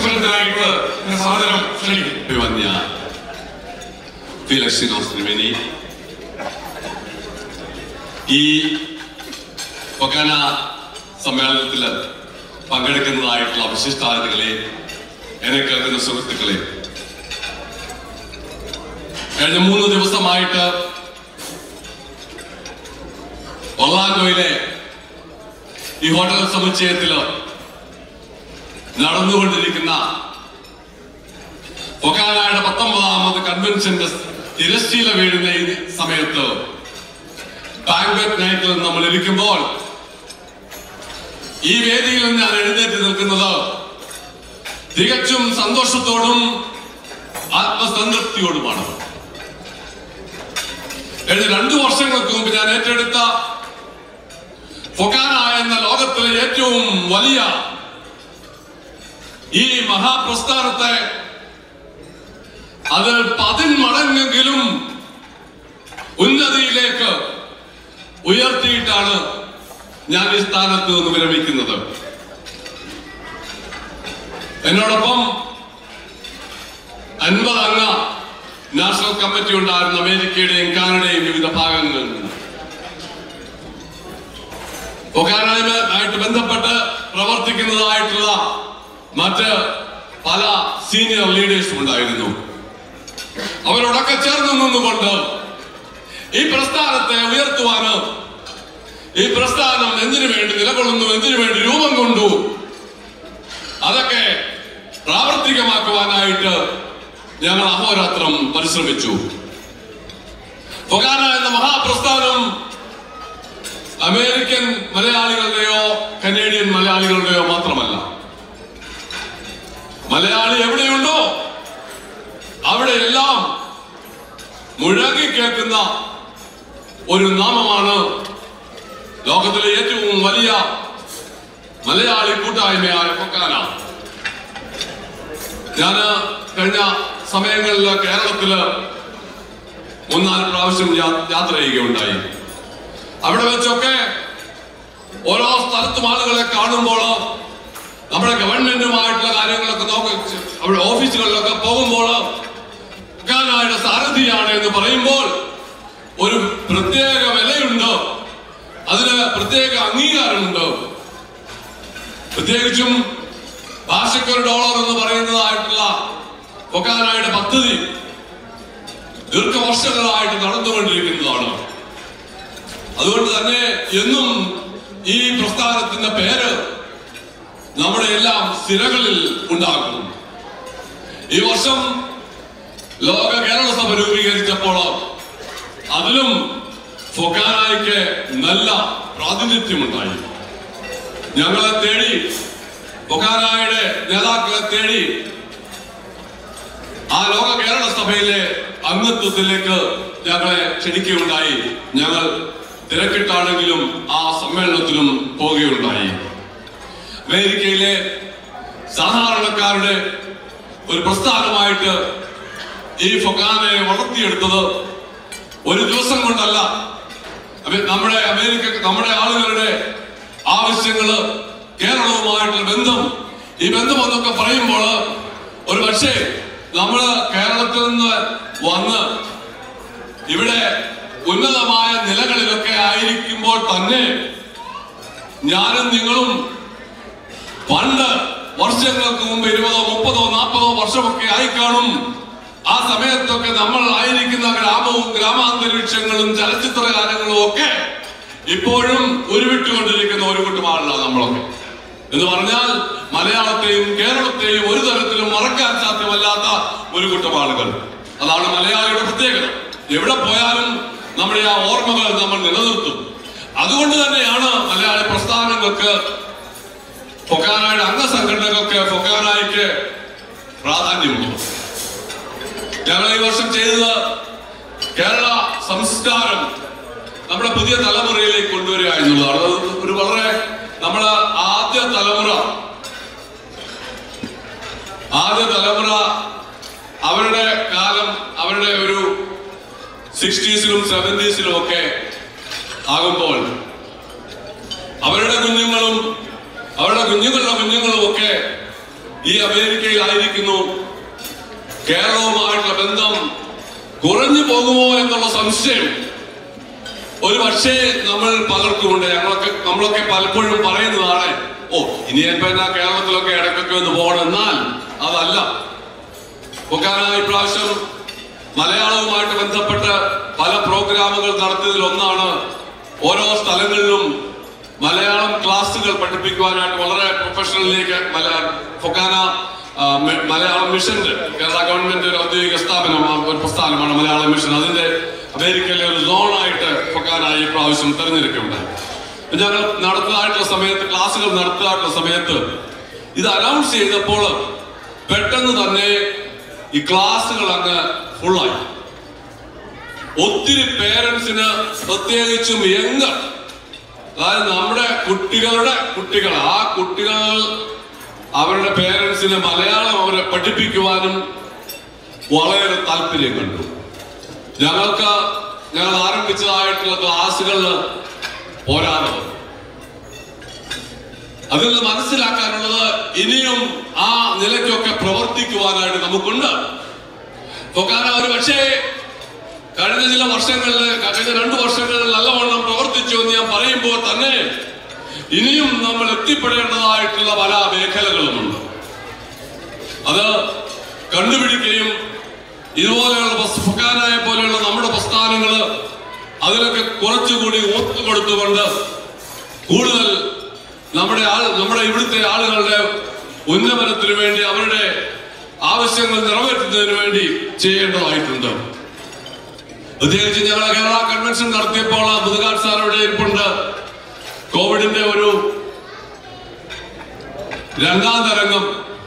പ്രസിഡന്റായിട്ട് സാദരം ക്ഷണിക്കും അഭിമന്യ ഫിലക്സിനോസ് ത്രിവേണി ഈ ഒക്കാന സമ്മേളനത്തിൽ പങ്കെടുക്കുന്നതായിട്ടുള്ള വിശിഷ്ടാതിഥികളെ എന്നെ കേൾക്കുന്ന സുഹൃത്തുക്കളെ കഴിഞ്ഞ മൂന്ന് ദിവസമായിട്ട് ഒർലാൻഡോയിലെ ഈ ഹോട്ടൽ സമുച്ചയത്തില് നടന്നുകൊണ്ടിരിക്കുന്ന ഒക്കാനായുടെ പത്തൊമ്പതാമത് കൺവെൻഷന്റെ തിരശ്ശീല വീഴുന്ന ഈ സമയത്ത് ബാങ്ക്വറ്റ് നൈറ്റിൽ നമ്മൾ ഇരിക്കുമ്പോൾ ഈ വേദിയിൽ നിന്ന് ഞാൻ എഴുന്നേറ്റ് നിൽക്കുന്നത് തികച്ചും സന്തോഷത്തോടും ആത്മസംതൃപ്തിയോടുമാണ് കഴിഞ്ഞ രണ്ടു വർഷങ്ങൾക്ക് മുമ്പ് ഞാൻ ഏറ്റെടുത്ത ഫൊക്കാന എന്ന ലോകത്തിലെ ഏറ്റവും വലിയ ഈ മഹാപ്രസ്ഥാനത്തെ അത് പതിന്മടങ്ങെങ്കിലും ഉന്നതിയിലേക്ക് ഉയർത്തിയിട്ടാണ് ഞാൻ ഈ സ്ഥാനത്ത് നിന്ന് വിരമിക്കുന്നത് എന്നോടൊപ്പം അൻപത് അംഗ നാഷണൽ കമ്മിറ്റി ഉണ്ടായിരുന്ന അമേരിക്കയുടെയും കാനഡയും വിവിധ ഭാഗങ്ങളിൽ നിന്ന് ഒക്കാനായിട്ട് ബന്ധപ്പെട്ട് പ്രവർത്തിക്കുന്നതായിട്ടുള്ള മറ്റ് പല സീനിയർ ലീഡേഴ്സും ഉണ്ടായിരുന്നു അവരോടൊക്കെ ചേർന്ന് നിന്നുകൊണ്ട് ഈ പ്രസ്ഥാനത്തെ ഉയർത്തുവാന് ഈ പ്രസ്ഥാനം എന്തിനു വേണ്ടി നിലകൊള്ളുന്നു എന്തിനു വേണ്ടി രൂപം കൊണ്ടു അതൊക്കെ പ്രാവർത്തികമാക്കുവാനായിട്ട് ഞങ്ങൾ അഹോരാത്രം പരിശ്രമിച്ചു ഫൊഗാന എന്ന മഹാപ്രസ്ഥാനം അമേരിക്കൻ മലയാളികളുടെയോ കനേഡിയൻ മലയാളികളുടെയോ മാത്രമല്ല മലയാളി എവിടെയുണ്ടോ അവിടെയെല്ലാം മുഴങ്ങി കേൾക്കുന്ന ഒരു നാമമാണ് ലോകത്തിലെ ഏറ്റവും വലിയ മലയാളി കൂട്ടായ്മയായ പൊക്കാന ഞാന് കഴിഞ്ഞ സമയങ്ങളിൽ കേരളത്തില് മൂന്നാല് പ്രാവശ്യം യാ- യാത്ര ചെയ്യുകയുണ്ടായി അവിടെ വെച്ചൊക്കെ ഓരോ സ്ഥലത്തും ആളുകളെ കാണുമ്പോൾ നമ്മുടെ ഗവൺമെന്റുമായിട്ടുള്ള കാര്യങ്ങളൊക്കെ നോക്കി അവിടെ ഓഫീസുകളിലൊക്കെ പോകുമ്പോൾ ായുടെ സാരഥിയാണ് എന്ന് പറയുമ്പോൾ ഒരു പ്രത്യേക വിലയുണ്ട് അതിന് പ്രത്യേക അംഗീകാരമുണ്ട് പ്രത്യേകിച്ചും ഭാഷയ്ക്കൊരു ഡോളർ എന്ന് പറയുന്നതായിട്ടുള്ള ഫൊക്കാനായുടെ പദ്ധതി ദീർഘവർഷങ്ങളായിട്ട് നടന്നുകൊണ്ടിരിക്കുന്നതാണ് അതുകൊണ്ട് തന്നെ എന്നും ഈ പ്രസ്ഥാനത്തിന്റെ പേര് നമ്മുടെ എല്ലാം സ്ഥിരകളിൽ ഉണ്ടാകും ഈ വർഷം ലോക കേരള സഭ രൂപീകരിച്ചപ്പോൾ അതിലും ഫൊക്കാനായിക്ക് നല്ല പ്രാതിനിധ്യമുണ്ടായി ഞങ്ങളെ തേടി ഫൊക്കാനായുടെ നേതാക്കളെ തേടി ആ ലോക കേരള സഭയിലെ അംഗത്വത്തിലേക്ക് ഞങ്ങളെ ക്ഷണിക്കുകയുണ്ടായി ഞങ്ങൾ തിരക്കിട്ടാണെങ്കിലും ആ സമ്മേളനത്തിലും പോവുകയുണ്ടായി അമേരിക്കയിലെ സാധാരണക്കാരുടെ ഒരു പ്രസ്ഥാനമായിട്ട് ഈ ഫൊക്കാനെ വളർത്തിയെടുത്തത് ഒരു ദിവസം കൊണ്ടല്ല അമേ- നമ്മുടെ അമേരിക്ക നമ്മുടെ ആളുകളുടെ ആവശ്യങ്ങള് കേരളവുമായിട്ടുള്ള ബന്ധം ഈ ബന്ധം എന്നൊക്കെ പറയുമ്പോൾ ഒരു പക്ഷേ നമ്മള് കേരളത്തിൽ നിന്ന് വന്ന് ഇവിടെ ഉന്നതമായ നിലകളിലൊക്കെ ആയിരിക്കുമ്പോൾ തന്നെ ഞാനും നിങ്ങളും പണ്ട് വർഷങ്ങൾക്ക് മുമ്പ് ഇരുപതോ മുപ്പതോ നാൽപ്പതോ വർഷമൊക്കെ ആയി കാണും ആ സമയത്തൊക്കെ നമ്മൾ ആയിരിക്കുന്ന ഗ്രാമവും ഗ്രാമാന്തരീക്ഷങ്ങളും ചലച്ചിത്ര ഗാനങ്ങളും ഒക്കെ ഇപ്പോഴും ഉരുവിട്ടുകൊണ്ടിരിക്കുന്ന ഒരു കൂട്ടം ആളാണ് നമ്മളൊക്കെ എന്ന് പറഞ്ഞാൽ മലയാളത്തെയും കേരളത്തെയും ഒരു തരത്തിലും മറക്കാൻ സാധ്യമല്ലാത്ത ഒരു കൂട്ടം ആളുകൾ അതാണ് മലയാളിയുടെ പ്രത്യേകത എവിടെ പോയാലും നമ്മുടെ ആ ഓർമ്മകൾ നമ്മൾ നിലനിർത്തും അതുകൊണ്ട് തന്നെയാണ് മലയാളി പ്രസ്ഥാനങ്ങൾക്ക് ഫൊക്കാനായുടെ അംഗസംഘടനകൾക്ക് ഫൊക്കാനായിക്ക് പ്രാധാന്യമുള്ളത് ഞങ്ങൾ ഈ വർഷം ചെയ്തത് കേരള സംസ്കാരം നമ്മുടെ പുതിയ തലമുറയിലേക്ക് കൊണ്ടുവരിക എന്നുള്ളതാണ് അത് ഒരു വളരെ നമ്മുടെ ആദ്യ തലമുറ ആദ്യ തലമുറ അവരുടെ കാലം അവരുടെ ഒരു സിക്സ്റ്റീസിലും സെവൻറ്റീസിലും ഒക്കെ ആകുമ്പോൾ അവരുടെ കുഞ്ഞുങ്ങളും അവരുടെ കുഞ്ഞുങ്ങളുടെ കുഞ്ഞുങ്ങളും ഒക്കെ ഈ അമേരിക്കയിലായിരിക്കുന്നു കേരളവുമായിട്ടുള്ള ബന്ധം കുറഞ്ഞു പോകുമോ എന്നുള്ള സംശയം ഒരു പക്ഷേ നമ്മൾ പലർക്കുമുണ്ട് ഞങ്ങളൊക്കെ നമ്മളൊക്കെ പലപ്പോഴും പറയുന്നതാണ് ഓ ഇനി ഇപ്പൊ എന്നാ കേരളത്തിലൊക്കെ ഇടയ്ക്കൊക്കെ ഒന്ന് പോകണം എന്നാൽ അതല്ല പൊക്കാന ഇപ്രാവശ്യം മലയാളവുമായിട്ട് ബന്ധപ്പെട്ട് പല പ്രോഗ്രാമുകൾ നടത്തിയതിൽ ഒന്നാണ് ഓരോ സ്ഥലങ്ങളിലും മലയാളം ക്ലാസ്സുകൾ പഠിപ്പിക്കുവാനായിട്ട് വളരെ പ്രൊഫഷണലിലേക്ക് ഫൊക്കാന ആ, മ- മലയാളം മിഷന്റെ കേരള ഗവൺമെന്റ് ഒരു ഔദ്യോഗിക സ്ഥാപനം ആ, ഒരു പ്രസ്ഥാനമാണ് മലയാളം മിഷൻ അതിന്റെ അമേരിക്കയിലെ ഒരു സോണായിട്ട് ഫൊക്കാനായി പ്രാവശ്യം തെരഞ്ഞെടുക്കുകയുണ്ടായി അപ്പൊ ഞങ്ങൾ നടത്തുന്നതായിട്ടുള്ള സമയത്ത് ക്ലാസ്സുകൾ നടത്തുന്നതായിട്ടുള്ള സമയത്ത് ഇത് അനൗൺസ് ചെയ്തപ്പോൾ പെട്ടെന്ന് തന്നെ ഈ ക്ലാസ്സുകൾ അങ്ങ് ഫുള്ളായി ഒത്തിരി പേരൻസിന് പ്രത്യേകിച്ചും യങ് അതായത് നമ്മുടെ കുട്ടികളുടെ കുട്ടികൾ ആ കുട്ടികൾ അവരുടെ പേരൻസിന് മലയാളം അവരെ പഠിപ്പിക്കുവാനും വളരെ താല്പര്യം കണ്ടു ഞങ്ങൾക്ക് ഞങ്ങൾ ആരംഭിച്ചതായിട്ടുള്ള ക്ലാസ്സുകളിൽ പോരാതെ വന്നു. അതിൽ നിന്ന് മനസ്സിലാക്കാനുള്ളത് ഇനിയും ആ നിലയ്ക്കൊക്കെ പ്രവർത്തിക്കുവാനായിട്ട് നമുക്കുണ്ട് കാരണം ഒരു പക്ഷേ കഴിഞ്ഞ ചില വർഷങ്ങളിൽ കഴിഞ്ഞ രണ്ടു വർഷങ്ങളിൽ നല്ലവണ്ണം പ്രവർത്തിച്ചു എന്ന് ഞാൻ പറയുമ്പോൾ തന്നെ ഇനിയും നമ്മൾ എത്തിപ്പെടേണ്ടതായിട്ടുള്ള പല മേഖലകളുമുണ്ട് അത് കണ്ടുപിടിക്കുകയും ഇതുപോലെയുള്ള പ്രസ്- ഫുക്കാനായ പോലെയുള്ള നമ്മുടെ പ്രസ്ഥാനങ്ങള് അതിലൊക്കെ കുറച്ചുകൂടി ഊത്ത് കൊടുത്തുകൊണ്ട് കൂടുതൽ നമ്മുടെ ആൾ നമ്മുടെ ഇവിടുത്തെ ആളുകളുടെ ഉന്നമനത്തിനു വേണ്ടി അവരുടെ ആവശ്യങ്ങൾ നിറവേറ്റുന്നതിന് വേണ്ടി ചെയ്യേണ്ടതായിട്ടുണ്ട് പ്രത്യേകിച്ച് ഞങ്ങൾ കേരള കൺവെൻഷൻ നടത്തിയപ്പോൾ മുതുകാട് സാർ ഇവിടെ ഇരിപ്പുണ്ട് കോവിഡിന്റെ ഒരു രണ്ടാം തരംഗം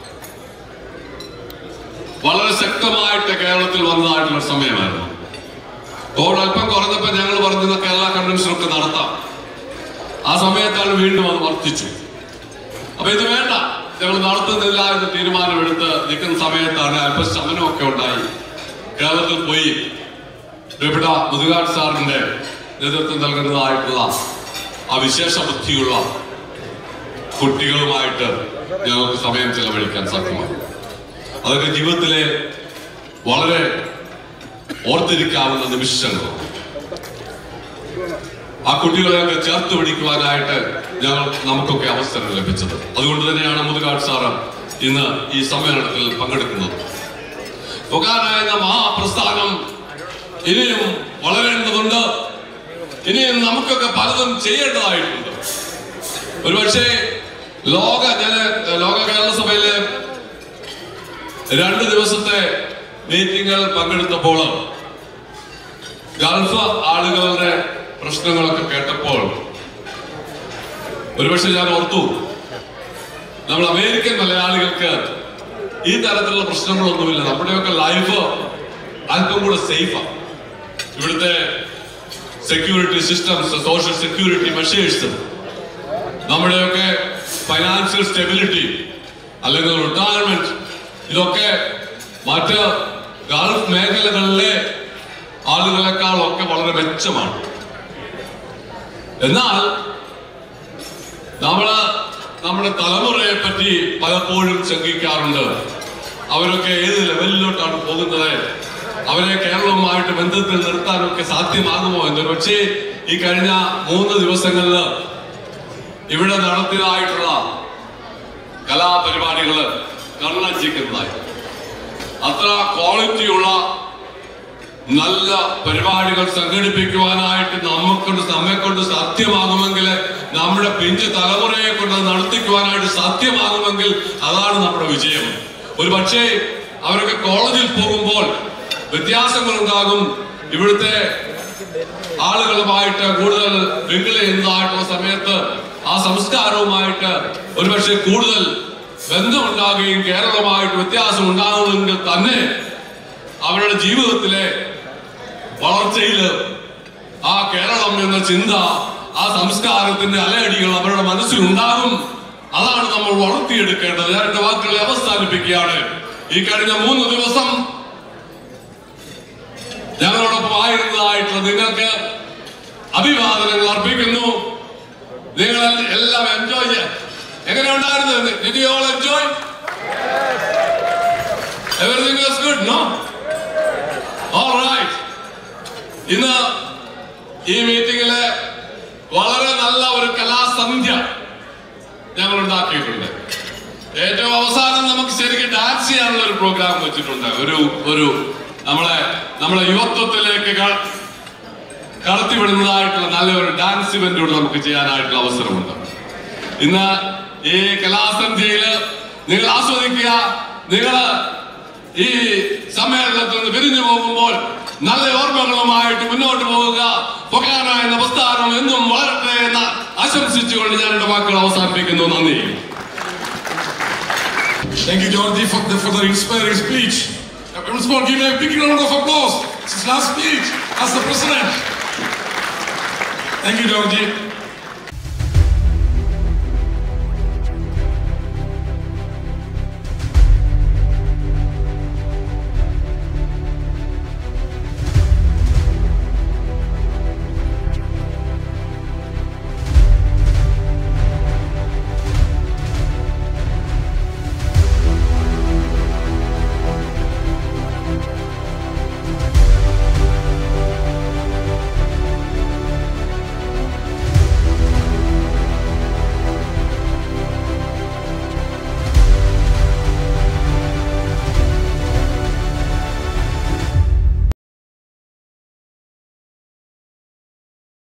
വളരെ ശക്തമായിട്ട് കേരളത്തിൽ വന്നതായിട്ടുള്ള സമയമായിരുന്നു കോവിഡ് അല്പം കുറഞ്ഞപ്പോ ഞങ്ങൾ പറഞ്ഞ കേരള കൺവെൻഷൻ ഒക്കെ നടത്താം ആ സമയത്താണ് വീണ്ടും അത് വർദ്ധിച്ചു അപ്പൊ ഇത് വേണ്ട ഞങ്ങൾ നടത്തുന്നില്ല എന്ന് തീരുമാനമെടുത്ത് നിൽക്കുന്ന സമയത്താണ് അല്പം ശമനമൊക്കെ ഉണ്ടായി കേരളത്തിൽ പോയി പ്രിയപ്പെട്ട മുതുകാട് സാറിന്റെ നേതൃത്വം നൽകുന്നതായിട്ടുള്ള ആ വിശേഷ ബുദ്ധിയുള്ള കുട്ടികളുമായിട്ട് ഞങ്ങൾക്ക് സമയം ചെലവഴിക്കാൻ സാധ്യമായി അതൊക്കെ ജീവിതത്തിലെ വളരെ ഓർത്തിരിക്കാവുന്ന നിമിഷങ്ങൾ ആ കുട്ടികളെയൊക്കെ ചേർത്ത് പിടിക്കുവാനായിട്ട് ഞങ്ങൾ നമുക്കൊക്കെ അവസരം ലഭിച്ചത് അതുകൊണ്ട് തന്നെയാണ് മുതുകാട് സാറ് ഇന്ന് ഈ സമ്മേളനത്തിൽ പങ്കെടുക്കുന്നത് ഫൊക്കാന എന്ന മഹാപ്രസ്ഥാനം ഇനിയും വളരേണ്ടതുണ്ട് ഇനിയും നമുക്കൊക്കെ പലതും ചെയ്യേണ്ടതായിട്ടുണ്ട് ഒരുപക്ഷെ ലോക ഞാൻ ലോക കേരള സഭയിലെ രണ്ട് ദിവസത്തെ മീറ്റിംഗുകൾ പങ്കെടുത്തപ്പോൾ ഗൾഫ് ആളുകളുടെ പ്രശ്നങ്ങളൊക്കെ കേട്ടപ്പോൾ ഒരുപക്ഷെ ഞാൻ ഓർത്തു നമ്മൾ അമേരിക്കൻ മലയാളികൾക്ക് ഈ തരത്തിലുള്ള പ്രശ്നങ്ങളൊന്നുമില്ല നമ്മുടെയൊക്കെ ലൈഫ് അല്പം കൂടെ സേഫാണ് ഇവിടുത്തെ security systems social security measures നമ്മുടെയൊക്കെ ഫൈനാൻഷ്യൽ സ്റ്റെബിലിറ്റി അല്ലെങ്കിൽ റിട്ടയർമെന്റ് ഇതൊക്കെ മറ്റ് ഗൾഫ് മേഖലകളിലെ ആളുകളെക്കാളൊക്കെ വളരെ മെച്ചമാണ് എന്നാൽ നമ്മള് നമ്മുടെ തലമുറയെ പറ്റി പലപ്പോഴും ശങ്കിക്കാറുണ്ട് അവരൊക്കെ ഏത് ലെവലിലോട്ടാണ് പോകുന്നത് അവരെ കേരളവുമായിട്ട് ബന്ധത്തിൽ നിർത്താനൊക്കെ സാധ്യമാകുമോ എന്ന് പക്ഷേ ഈ കഴിഞ്ഞ മൂന്ന് ദിവസങ്ങളിൽ ഇവിടെ നടത്തിയതായിട്ടുള്ള കലാപരിപാടികള് കണ്ണഞ്ചിക്കുന്നതായി അത്ര ക്വാളിറ്റിയുള്ള നല്ല പരിപാടികൾ സംഘടിപ്പിക്കുവാനായിട്ട് നമുക്കൊണ്ട് നമ്മെ കൊണ്ട് സാധ്യമാകുമെങ്കിൽ നമ്മുടെ പിഞ്ചു തലമുറയെ കൊണ്ട് അത് നടത്തിക്കുവാനായിട്ട് സാധ്യമാകുമെങ്കിൽ അതാണ് നമ്മുടെ വിജയം ഒരു പക്ഷേ അവരൊക്കെ കോളേജിൽ പോകുമ്പോൾ വ്യത്യാസങ്ങൾ ഉണ്ടാകും ഇവിടുത്തെ ആളുകളുമായിട്ട് കൂടുതൽ മിങ്കിൾ ചെയ്യുന്നതായിട്ടുള്ള സമയത്ത് ആ സംസ്കാരവുമായിട്ട് ഒരുപക്ഷെ കൂടുതൽ ബന്ധമുണ്ടാകുകയും കേരളവുമായിട്ട് വ്യത്യാസം ഉണ്ടാകുമെങ്കിൽ തന്നെ അവരുടെ ജീവിതത്തിലെ വളർച്ചയില് ആ കേരളം എന്ന ചിന്ത ആ സംസ്കാരത്തിന്റെ അലയടികൾ അവരുടെ മനസ്സിൽ ഉണ്ടാകും അതാണ് നമ്മൾ വളർത്തിയെടുക്കേണ്ടത് ഞാൻ എന്റെ വാക്കുകളെ അവസാനിപ്പിക്കുകയാണ് ഈ കഴിഞ്ഞ മൂന്ന് ദിവസം ഞങ്ങളോടൊപ്പം ആയിരുന്നതായിട്ടുള്ള നിങ്ങൾക്ക് അഭിവാദനങ്ങൾ അർപ്പിക്കുന്നു നിങ്ങൾ എല്ലാം എൻജോയ് ചെയ്യാൻ എങ്ങനെ ഉണ്ടായിരുന്നു Did you all enjoy? Everything was good, no? All right. ഇന്ന് ഈ മീറ്റിംഗില് വളരെ നല്ല ഒരു കലാസന്ധ്യ ഞങ്ങൾ ഉണ്ടാക്കിയിട്ടുണ്ട് ഏറ്റവും അവസാനം നമുക്ക് ശരിക്കും ഡാൻസ് ചെയ്യാനുള്ള ഒരു പ്രോഗ്രാം വെച്ചിട്ടുണ്ട് ഒരു ഒരു നമ്മളെ നമ്മളെ യുവത്വത്തിലേക്ക് ക- കടത്തിവിടുന്നതായിട്ടുള്ള നല്ലൊരു ഡാൻസ് ഇവന്റ് കൂടെ നമുക്ക് ചെയ്യാനായിട്ടുള്ള അവസരമുണ്ട് ഇന്ന് ഈ കലാസന്ധ്യയില് നിങ്ങൾ ആസ്വദിക്കുക നിങ്ങൾ ഈ സമ്മേളനത്തിൽ നിന്ന് പിരിഞ്ഞു പോകുമ്പോൾ നല്ല ഓർമ്മകളുമായിട്ട് മുന്നോട്ട് പോവുക പൊക്കാന എന്ന പ്രസ്ഥാനം എന്നും വളരട്ടെ എന്ന് ആശംസിച്ചുകൊണ്ട് ഞാൻ എന്റെ വാക്കുകൾ അവസാനിപ്പിക്കുന്നു നന്ദി Thank you, Georgie, for the, for the inspiring speech. Once more, give a big round of applause. It's his last speech as the president. Thank you, Georgie.